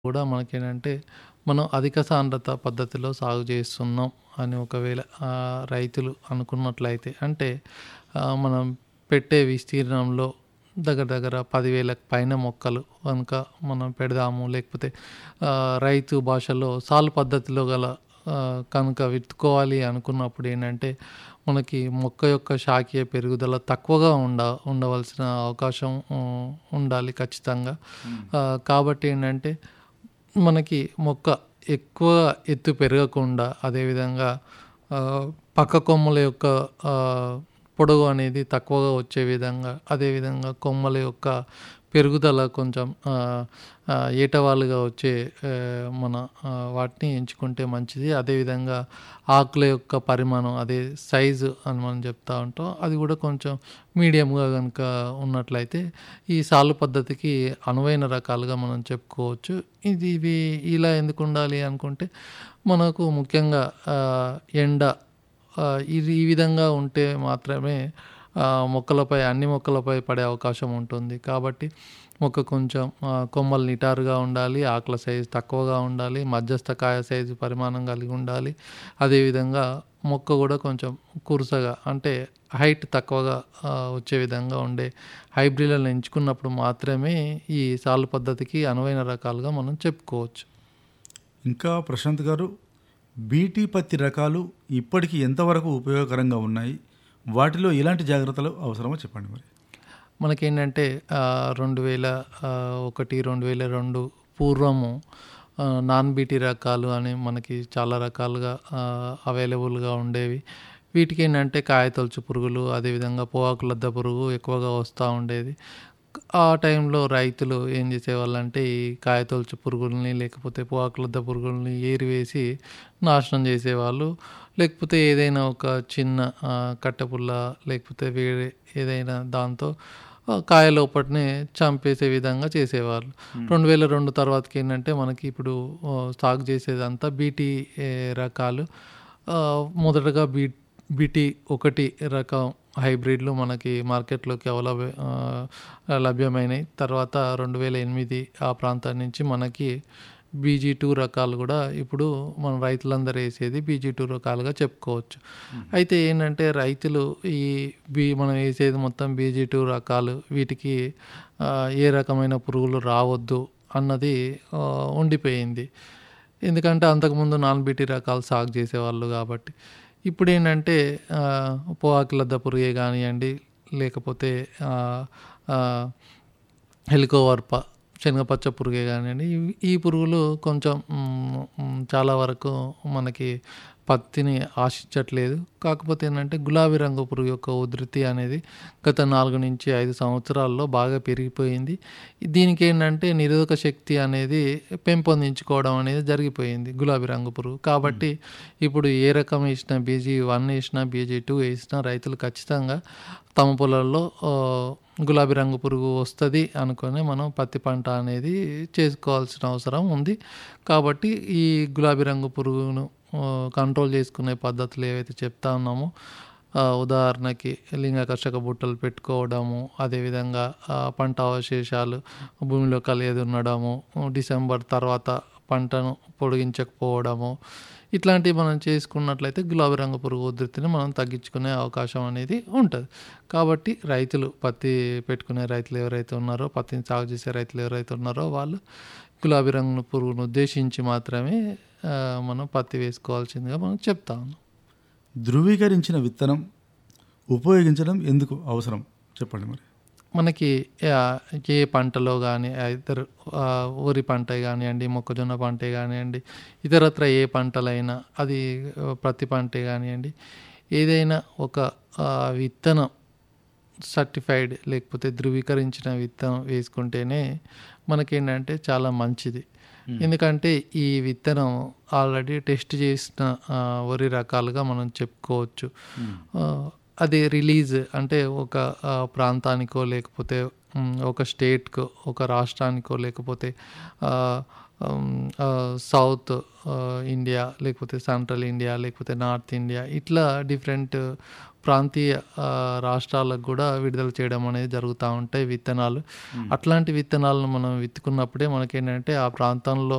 కూడా మనకేంటంటే మనం అధిక సాంద్రత పద్ధతిలో సాగు చేస్తున్నాం అని ఒకవేళ ఆహ్, రైతులు అనుకున్నట్లయితే అంటే ఆహ్, మనం పెట్టే విస్తీర్ణంలో దగ్గర దగ్గర 10,000కి పైన మొక్కలు గనుక మనం పెడదాము లేకపోతే ఆహ్, రైతు భాషలో సాలు పద్ధతిలో గల ఆహ్, కనుక విత్తుకోవాలి అనుకున్నప్పుడు ఏంటంటే మనకి మొక్క యొక్క శాఖీయ పెరుగుదల తక్కువగా ఉండ ఉండవలసిన అవకాశం హ్మ్, ఉండాలి ఖచ్చితంగా. ఆహ్, కాబట్టి ఏంటంటే మనకి మొక్క ఎక్కువ ఎత్తు పెరగకుండా అదేవిధంగా ఆహ్, పక్క కొమ్మల యొక్క ఆహ్, పొడవు అనేది తక్కువగా వచ్చే విధంగా అదేవిధంగా కొమ్మల యొక్క పెరుగుదల కొంచెం ఆహ్, ఆహ్, ఏటవాలుగా వచ్చే ఆహ్, మన ఆహ్, వాటిని ఎంచుకుంటే మంచిది. అదేవిధంగా ఆకుల యొక్క పరిమాణం అదే సైజు అని మనం చెప్తా ఉంటాం. అది కూడా కొంచెం మీడియంగా గనుక ఉన్నట్లయితే ఈ సాలు పద్ధతికి అనువైన రకాలుగా మనం చెప్పుకోవచ్చు. ఇది ఇవి ఇలా ఎందుకు ఉండాలి అనుకుంటే మనకు ముఖ్యంగా ఆహ్, ఎండ ఆహ్, ఇది ఈ విధంగా ఉంటే మాత్రమే ఆహ్, మొక్కలపై అన్ని మొక్కలపై పడే అవకాశం ఉంటుంది. కాబట్టి మొక్క కొంచెం ఆహ్, కొమ్మలు నిటారుగా ఉండాలి. ఆకుల సైజు తక్కువగా ఉండాలి. మధ్యస్థ కాయ సైజు పరిమాణం కలిగి ఉండాలి. అదేవిధంగా మొక్క కూడా కొంచెం కురుసగా అంటే హైట్ తక్కువగా ఆహ్, వచ్చే విధంగా ఉండే హైబ్రిడ్‌లను ఎంచుకున్నప్పుడు మాత్రమే ఈ సాలు పద్ధతికి అనువైన రకాలుగా మనం చెప్పుకోవచ్చు. ఇంకా ప్రశాంత్ గారు బీటీ పత్తి రకాలు ఇప్పటికి ఎంతవరకు ఉపయోగకరంగా ఉన్నాయి? వాటిలో ఎలాంటి జాగ్రత్తలు అవసరమో చెప్పండి మరి? మనకేంటంటే ఆహ్, 2001, 2002 పూర్వము ఆహ్, నాన్ బీటీ రకాలు అని మనకి చాలా రకాలుగా ఆహ్, అవైలబుల్‌గా ఉండేవి. వీటికేంటంటే కాయతొలుచు పురుగులు అదేవిధంగా పొగాకు లద్దె పురుగు ఎక్కువగా వస్తా ఉండేది. ఆ టైంలో రైతులు ఏం చేసేవాళ్ళంటే ఈ కాయతొలుచు పురుగుల్ని లేకపోతే పొగాకు లద్దె పురుగుల్ని ఏరివేసి నాశనం చేసేవాళ్ళు. లేకపోతే ఏదైనా ఒక చిన్న ఆహ్, కట్టెపుల్ల లేకపోతే వేరే ఏదైనా దాంతో ఆహ్, కాయ లోపటనే చంపేసే విధంగా చేసేవాళ్ళు. 2002 తర్వాతకి ఏంటంటే మనకి ఇప్పుడు ఆహ్, సాగు చేసేదంతా బీటీ ఏ రకాలు. ఆహ్, మొదటగా బీ బీటీ 1 రకం హైబ్రిడ్‌లు మనకి మార్కెట్‌లోకి అవలబ ఆహ్, లభ్యమైనాయి. తర్వాత 2008 ఆ ప్రాంతం నుంచి మనకి బీజీ2 రకాలు కూడా ఇప్పుడు మన రైతులందరూ ఏసేది బీజీ2 రకాలుగా చెప్పుకోవచ్చు. అయితే ఏంటంటే రైతులు ఈ బీ మనం ఏసేది మొత్తం బీజీ2 రకాలు వీటికి ఆహ్, ఏ రకమైన పురుగులు రావద్దు అన్నది ఆహ్, ఉండిపోయింది. ఎందుకంటే అంతకుముందు నాన్ బీటీ రకాలు సాగు చేసేవాళ్ళు కాబట్టి. ఇప్పుడేంటంటే ఆహ్, పొగాకు లద్దె పురుగే కానియండి లేకపోతే ఆహ్, ఆహ్, హెలికోవర్ప శనగపచ్చ పురుగే కానియండి ఇవి ఈ పురుగులు కొంచెం హ్మ్, హ్మ్, చాలా వరకు మనకి పత్తిని ఆశించట్లేదు. కాకపోతే ఏంటంటే గులాబీ రంగు పురుగు యొక్క ఉధృతి అనేది గత 4-5 సంవత్సరాల్లో బాగా పెరిగిపోయింది. దీనికేంటంటే నిరోధక శక్తి అనేది పెంపొందించుకోవడం అనేది జరిగిపోయింది గులాబీ రంగు పురుగు. కాబట్టి ఇప్పుడు ఏ రకం ఏసినా బీజీ1 ఏసినా, బీజీ2 ఏసినా రైతులు ఖచ్చితంగా తమ పొలాల్లో ఆహ్, గులాబీ రంగు పురుగు వస్తది అనుకుని మనం పత్తి పంట అనేది చేసుకోవాల్సిన అవసరం ఉంది. కాబట్టి ఈ గులాబీ రంగు పురుగును ఆహ్, కంట్రోల్ చేసుకునే పద్ధతులు ఏవైతే చెప్తా ఉన్నామో ఆహ్, ఉదాహరణకి లింగాకర్షక బుట్టలు పెట్టుకోవడము, అదేవిధంగా ఆహ్, పంట అవశేషాలు భూమిలో కలియదున్నడము, డిసెంబర్ తర్వాత పంటను పొడిగించకపోవడము ఇట్లాంటివి మనం చేసుకున్నట్లయితే గులాబీ రంగు పురుగు ఉధృతిని మనం తగ్గించుకునే అవకాశం అనేది ఉంటది. కాబట్టి రైతులు పత్తి పెట్టుకునే రైతులు ఎవరైతే ఉన్నారో పత్తిని సాగు చేసే రైతులు ఎవరైతే ఉన్నారో వాళ్ళు గులాబీ రంగు పురుగును ఉద్దేశించి మాత్రమే ఆహ్, మనం పత్తి వేసుకోవాల్సిందిగా మనం చెప్తా ఉన్నాం. ధృవీకరించిన విత్తనం ఉపయోగించడం ఎందుకు అవసరం? చెప్పండి మరి? మనకి ఆహ్, ఏ పంటలో గాని ఐదర్ ఆహ్, వరి పంటే గానియండి, మొక్కజొన్న పంటే గానియండి, ఇతరత్రా ఏ పంటలైనా అది పత్తి పంటే గానియండి, ఏదైనా ఒక ఆహ్, విత్తనం సర్టిఫైడ్ లేకపోతే ధృవీకరించిన విత్తనం వేసుకుంటేనే మనకేంటంటే చాలా మంచిది. ఎందుకంటే ఈ విత్తనం ఆల్రెడీ టెస్ట్ చేసిన ఆహ్, వరి రకాలుగా మనం చెప్పుకోవచ్చు. ఆహ్, అది రిలీజ్ అంటే ఒక ఆహ్, ప్రాంతానికో లేకపోతే హ్మ్, ఒక స్టేట్‌కో, ఒక రాష్ట్రానికో లేకపోతే ఆహ్, హ్మ్, ఆహ్, సౌత్ ఆహ్, ఇండియా లేకపోతే సెంట్రల్ ఇండియా లేకపోతే నార్త్ ఇండియా ఇట్లా డిఫరెంట్ ప్రాంతీయ ఆహ్, రాష్ట్రాలకు కూడా విడుదల చేయడం అనేది జరుగుతా ఉంటాయి విత్తనాలు. అట్లాంటి విత్తనాలను మనం విత్తుకున్నప్పుడే మనకేంటంటే ఆ ప్రాంతంలో